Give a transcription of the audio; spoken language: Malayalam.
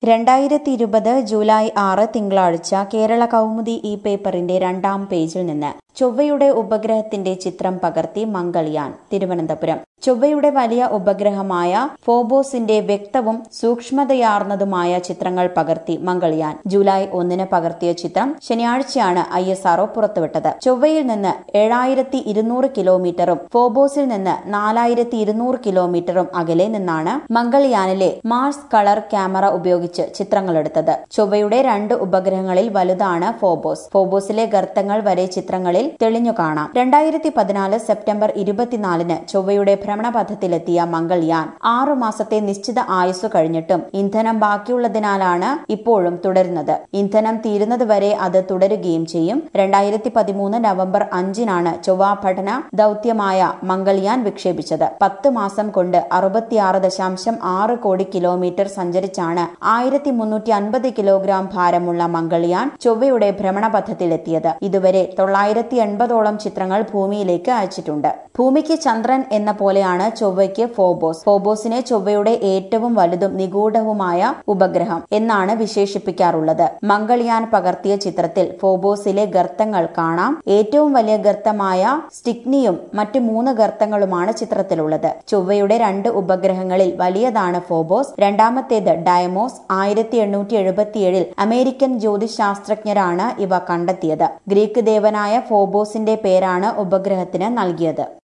രണ്ടായിരത്തി ഇരുപത് ജൂലൈ ആറ് തിങ്കളാഴ്ച കേരള കൗമുദി ഈ പേപ്പറിന്റെ രണ്ടാം പേജിൽ നിന്ന് ചൊവ്വയുടെ ഉപഗ്രഹത്തിന്റെ ചിത്രം പകർത്തി മംഗൾയാൻ തിരുവനന്തപുരം ചൊവ്വയുടെ വലിയ ഉപഗ്രഹമായ ഫോബോസിന്റെ വ്യക്തവും സൂക്ഷ്മതയാർന്നതുമായ ചിത്രങ്ങൾ പകർത്തി മംഗൾയാൻ ജൂലൈ ഒന്നിന് പകർത്തിയ ചിത്രം ശനിയാഴ്ചയാണ് ഐ എസ് ആർഒ പുറത്തുവിട്ടത് ചൊവ്വയിൽ നിന്ന് ഏഴായിരത്തി ഇരുന്നൂറ് കിലോമീറ്ററും ഫോബോസിൽ നിന്ന് നാലായിരത്തി ഇരുന്നൂറ് കിലോമീറ്ററും അകലെ നിന്നാണ് മംഗൾയാനിലെ മാർസ് കളർ ക്യാമറ ഉപയോഗിച്ച് ചിത്രങ്ങളെടുത്തത് ചൊവ്വയുടെ രണ്ട് ഉപഗ്രഹങ്ങളിൽ വലുതാണ് ഫോബോസ് ഫോബോസിലെ ഗർത്തങ്ങൾ വരെ ചിത്രങ്ങളിൽ തെളിഞ്ഞു കാണാം രണ്ടായിരത്തി പതിനാല് സെപ്റ്റംബർ ഇരുപത്തിനാലിന് ചൊവ്വയുടെ ഭ്രമണപഥത്തിലെത്തിയ മംഗൾയാൻ ആറു മാസത്തെ നിശ്ചിത ആയുസ് കഴിഞ്ഞിട്ടും ഇന്ധനം ബാക്കിയുള്ളതിനാലാണ് ഇപ്പോഴും തുടരുന്നത് ഇന്ധനം തീരുന്നതുവരെ അത് തുടരുകയും ചെയ്യും രണ്ടായിരത്തി പതിമൂന്ന് നവംബർ അഞ്ചിനാണ് ചൊവ്വ പഠന ദൌത്യമായ മംഗൾയാൻ വിക്ഷേപിച്ചത് പത്ത് മാസം കൊണ്ട് അറുപത്തിയാറ് ദശാംശം ആറ് കോടി കിലോമീറ്റർ സഞ്ചരിച്ചാണ് ആയിരത്തി മുന്നൂറ്റി അൻപത് കിലോഗ്രാം ഭാരമുള്ള മംഗൾയാൻ ചൊവ്വയുടെ ഭ്രമണപഥത്തിലെത്തിയത് ഇതുവരെ തൊള്ളായിരത്തി എൺപതോളം ചിത്രങ്ങൾ ഭൂമിയിലേക്ക് അയച്ചിട്ടുണ്ട് ഭൂമിക്ക് ചന്ദ്രൻ എന്ന പോലെയാണ് ചൊവ്വയ്ക്ക് ഫോബോസ് ഫോബോസിനെ ചൊവ്വയുടെ ഏറ്റവും വലുതും നിഗൂഢവുമായ ഉപഗ്രഹം എന്നാണ് വിശേഷിപ്പിക്കാറുള്ളത് മംഗൾയാൻ പകർത്തിയ ചിത്രത്തിൽ ഫോബോസിലെ ഗർത്തങ്ങൾ കാണാം ഏറ്റവും വലിയ ഗർത്തമായ സ്റ്റിഗ്നിയും മറ്റ് മൂന്ന് ഗർത്തങ്ങളുമാണ് ചിത്രത്തിലുള്ളത് ചൊവ്വയുടെ രണ്ട് ഉപഗ്രഹങ്ങളിൽ വലിയതാണ് ഫോബോസ് രണ്ടാമത്തേത് ഡയമോസ് ആയിരത്തി എണ്ണൂറ്റി എഴുപത്തിയേഴിൽ അമേരിക്കൻ ജ്യോതിശാസ്ത്രജ്ഞരാണ് ഇവ കണ്ടെത്തിയത് ഗ്രീക്ക് ദേവനായ ഫോബോസിന്റെ പേരാണ് ഉപഗ്രഹത്തിന് നൽകിയത്